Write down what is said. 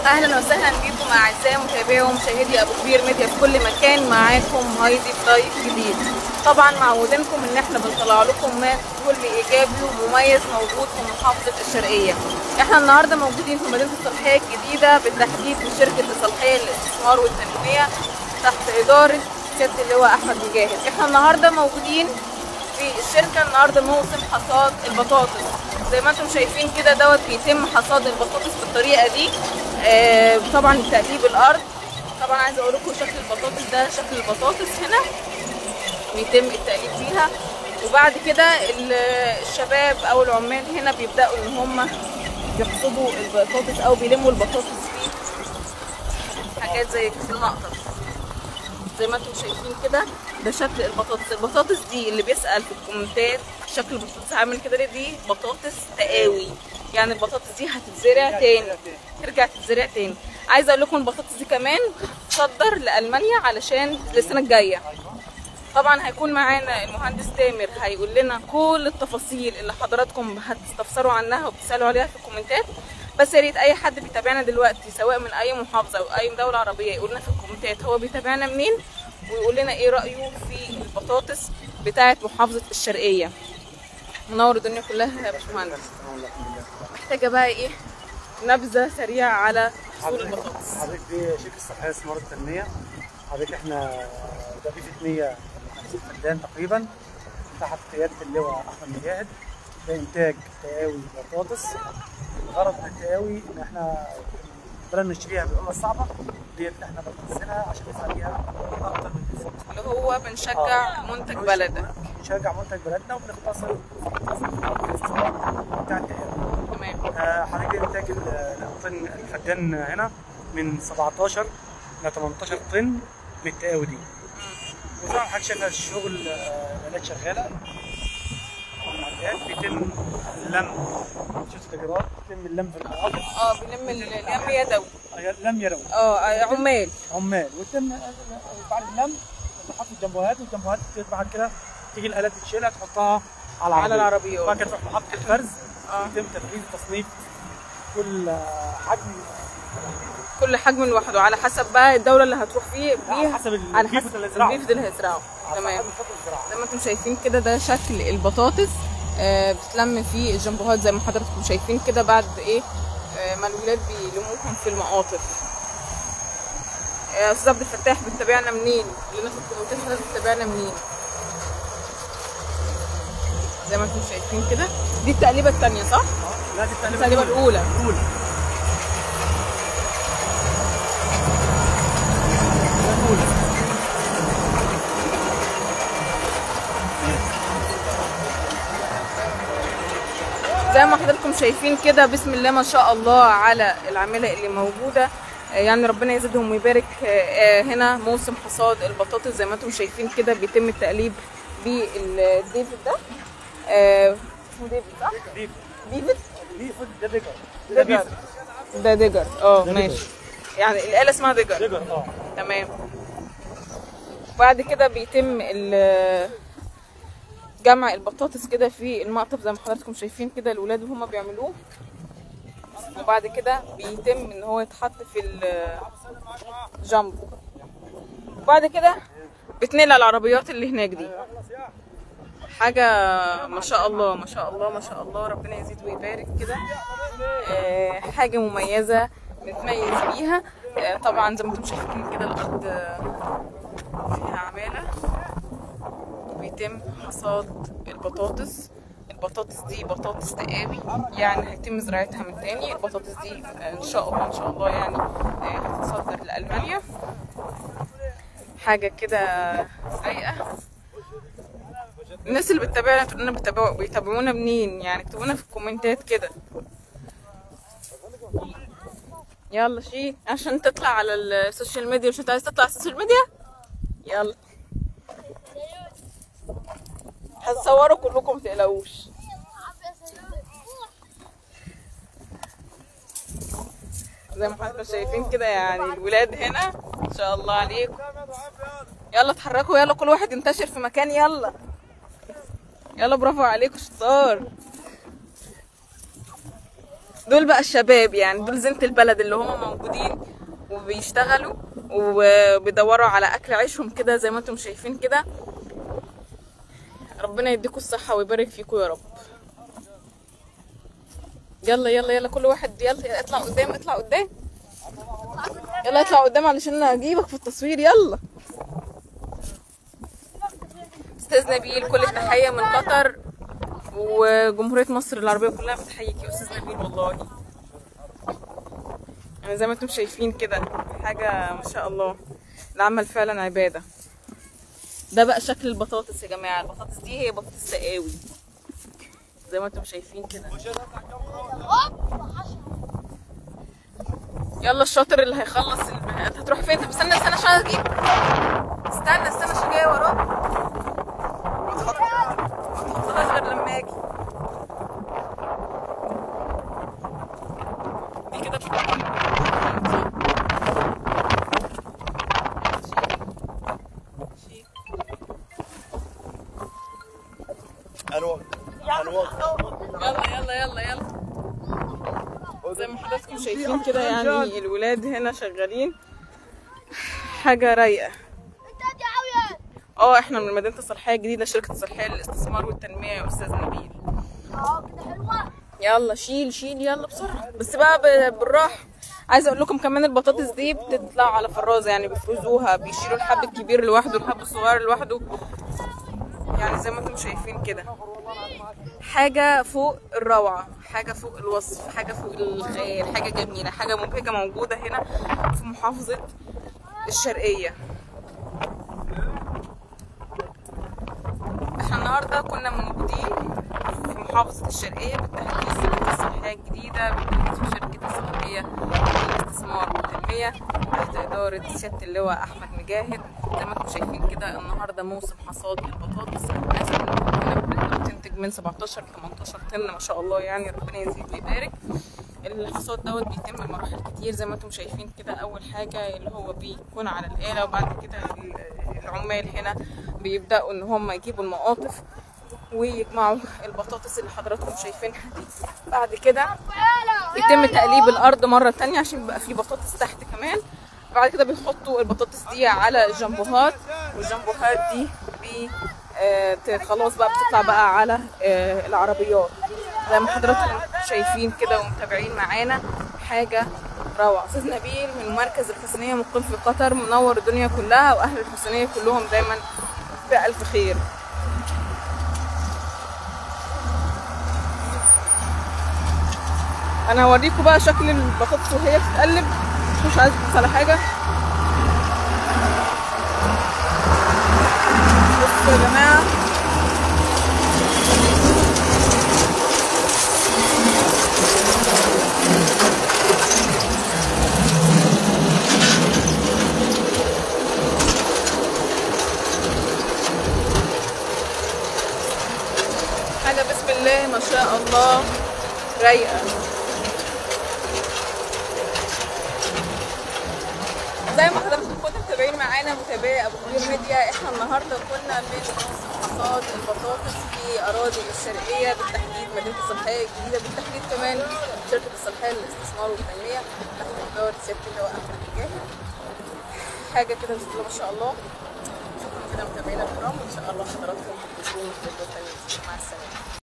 اهلا وسهلا بيكم اعزائي متابعي ومشاهدي ابو كبير ميديا في كل مكان معاكم هايدي في ضيف جديد طبعا معودينكم ان احنا بنطلع لكم ما كل ايجابي ومميز موجود في محافظه الشرقيه احنا النهارده موجودين في مدينه الصالحيه الجديده بالتحديد في شركه الصالحيه للاستثمار والتنميه تحت اداره سياده اللواء احمد مجاهد احنا النهارده موجودين في الشركه النهارده موسم حصاد البطاطس زي ما انتم شايفين كده دوت بيتم حصاد البطاطس بالطريقه دي آه طبعا تقليب الارض طبعا عايزه اقول لكم شكل البطاطس ده شكل البطاطس هنا بيتم التقليب فيها وبعد كده ال- الشباب او العمال هنا بيبداوا ان هم يحصدوا البطاطس او بيلموا البطاطس في حاجات زي في المقطف زي ما انتم شايفين كده ده شكل البطاطس البطاطس دي اللي بيسأل في الكومنتات شكل البطاطس عامل كده ليه دي بطاطس تقاوي يعني البطاطس دي هتتزرع تاني ترجع تتزرع تاني عايزه اقول لكم البطاطس دي كمان هتتصدر لالمانيا علشان السنه الجايه طبعا هيكون معانا المهندس تامر هيقول لنا كل التفاصيل اللي حضراتكم هتستفسروا عنها وبتسالوا عليها في الكومنتات بس يا ريت اي حد بيتابعنا دلوقتي سواء من اي محافظه او اي دوله عربيه يقول لنا في الكومنتات هو بيتابعنا منين ويقول لنا ايه رايه في البطاطس بتاعه محافظه الشرقيه منور الدنيا كلها يا باشمهندس محتاجه بقى ايه نبذه سريعه على حصول البطاطس حضرتك دي شركه الصحيه استثمار التنميه حضرتك احنا ده في 150 فدان تقريبا تحت قياده اللواء احمد مجاهد ده انتاج تقاوي بطاطس الغرض من التقاوي ان احنا بدل نشتريها بالعمله الصعبه ديت احنا بنخزنها عشان ندفع بيها اكتر من الفوق اللي هو بنشجع منتج بلدك بنشجع منتج بلدنا وبنختصر بتاع التقاوي تمام آه، حضرتك انتاج ال- الطن الفدان هنا من 17 ل 18 طن بالتقاوي دي وطبعا حضرتك شايفه الشغل آه، الالات شغاله المعدات بيتم اللم شفت التجربات بيتم اللم في المواقف اه بنلم ال- اللم يدوي لم يدوي اه عمال عمال ويتم بعد اللم تحط الجنبوهات والجنبوهات بعد كده تيجي الالات تشيلها تحطها على على العربية. العربيات. بعد كده تروح محطه الفرز اه يتم تفريز تصنيف كل آه، حجم كل حجم لوحده على حسب بقى الدوله اللي هتروح فيه على بيها حسب ال- على البيفوت حسب اللي هيزرعه. البيفوت اللي هيزرعه على تمام حسب خط الزراعه زي ما انتم شايفين كده ده شكل البطاطس آه بتلم في الجنبوهات زي ما حضراتكم شايفين كده بعد ايه آه ما الولاد بيلموهم في المقاطف يا استاذ عبد الفتاح بتتابعنا منين؟ لنا في الكومنتات حضرتك بتتابعنا منين؟ زي ما انتم شايفين كده دي التقليبه الثانيه صح؟ لا دي التقليبه الاولى الاولى الاولى زي ما حضراتكم شايفين كده بسم الله ما شاء الله على العامله اللي موجوده آه، يعني ربنا يزيدهم ويبارك آه، آه، هنا موسم حصاد البطاطس زي ما انتم شايفين كده بيتم التقليب بالديفيد ده آه، اسمه ديفيد صح؟ بيف ديفيد بيف ده ديجر ده ديجر بيف ده ديجر اه ده ماشي يعني الآلة اسمها ديجر ديجر اه تمام بعد كده بيتم ال- جمع البطاطس كده في المقطف زي ما حضراتكم شايفين كده الولاد وهما بيعملوه وبعد كده بيتم ان هو يتحط في الجامبو وبعد كده بتنقل على العربيات اللي هناك دي حاجة ما شاء الله ما شاء الله ما شاء الله ربنا يزيد ويبارك كده آه، حاجة مميزة نتميز بيها آه، طبعا زي ما انتم شايفين كده الأرض آه، فيها عمالة بيتم حصاد البطاطس البطاطس دي بطاطس تقاوي يعني هيتم زراعتها من تاني البطاطس دي آه، ان شاء الله ان شاء الله يعني آه، هتتصدر لألمانيا حاجة كده رايقة الناس اللي بتتابعنا تقول لنا بيتابعوا بيتابعونا منين يعني اكتبوا لنا في الكومنتات كده يلا شي عشان تطلع على السوشيال ميديا مش انت عايز تطلع على السوشيال ميديا يلا هتصوروا كلكم متقلقوش زي ما حضراتكم شايفين كده يعني الولاد هنا ان شاء الله عليكم يلا اتحركوا يلا كل واحد ينتشر في مكان يلا يلا برافو عليكم شطار دول بقى الشباب يعني دول زينة البلد اللي هم موجودين وبيشتغلوا وبيدوروا على اكل عيشهم كده زي ما انتم شايفين كده ربنا يديكم الصحة ويبارك فيكم يا رب يلا يلا يلا كل واحد يلا اطلع قدام اطلع قدام يلا اطلع قدام علشان اجيبك في التصوير يلا استاذ نبيل كل التحية من قطر وجمهورية مصر العربية كلها بتحييك يا استاذ نبيل والله يعني زي ما انتم شايفين كده حاجة ما شاء الله العمل فعلا عبادة ده بقى شكل البطاطس يا جماعة البطاطس دي هي بطاطس تقاوي زي ما انتم شايفين كده يلا الشاطر اللي هيخلص البنات هتروح فين طب استنى استنى عشان اجيب استنى استنى عشان جايه وراك ما تحطهاش غير لما اجي دي كده الوقت الوقت يلا يلا يلا يلا زي ما حضراتكم شايفين كده يعني الولاد هنا شغالين حاجة رايقة اه احنا من مدينة الصالحية الجديدة شركة الصالحية للاستثمار والتنمية يا استاذ نبيل يلا شيل شيل يلا بسرعة بس بقى ب- بالراحة عايزة اقول لكم كمان البطاطس دي بتطلع على فرازة يعني بيفرزوها بيشيلوا الحب الكبير لوحده الحب الصغير لوحده يعني زي ما انتم شايفين كده حاجة فوق الروعة حاجة فوق الوصف حاجة فوق الخيال حاجة جميلة حاجة مبهجة موجودة هنا في محافظة الشرقية احنا النهاردة كنا موجودين في محافظة الشرقية بالتحديد في شركة الصحية الجديدة بالتحديد في شركة الصحية للاستثمار والتنمية تحت إدارة سيادة اللواء أحمد مجاهد زي ما انتم شايفين كده النهاردة موسم حصاد البطاطس الناس هنا بتقدر تنتج من 17 ل 18 طن ما شاء الله يعني ربنا يزيد ويبارك الحصاد دوت بيتم بمراحل كتير زي ما انتم شايفين كده اول حاجه اللي هو بيكون على الاله وبعد كده ال- العمال هنا بيبداوا ان هم يجيبوا المقاطف ويجمعوا البطاطس اللي حضراتكم شايفينها دي بعد كده يتم تقليب الارض مره تانية عشان يبقى في بطاطس تحت كمان بعد كده بيحطوا البطاطس دي على الجنبوهات والجنبوهات دي بي آه، ت- خلاص بقى بتطلع بقى على آه، العربيات زي ما حضراتكم شايفين كده ومتابعين معانا حاجه روعه استاذ نبيل من مركز الحسنيه مقيم في قطر منور الدنيا كلها واهل الحسنيه كلهم دايما بألف خير انا هوريكم بقى شكل البطاطس وهي بتتقلب مش عايز ابص على حاجه بصوا يا جماعه حاجه بسم الله ما شاء الله رايقه زي ما حضراتكم كنتوا متابعين معانا متابعي ابو كبير ميديا احنا النهارده كنا من موسم حصاد البطاطس في اراضي الشرقيه بالتحديد مدينه الصالحيه الجديده بالتحديد كمان شركه الصالحيه للاستثمار والتنميه تحت اداره سياده اللواء احمد الجاهل حاجه كده بسم الله ما شاء الله شكرا كده متابعينا الكرام وان شاء الله حضراتكم تكونوا في الفيديو الثاني مع السلامه